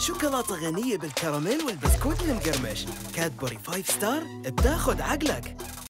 شوكولاتة غنية بالكراميل والبسكوت المقرمش كادبوري 5 ستار بتاخد عقلك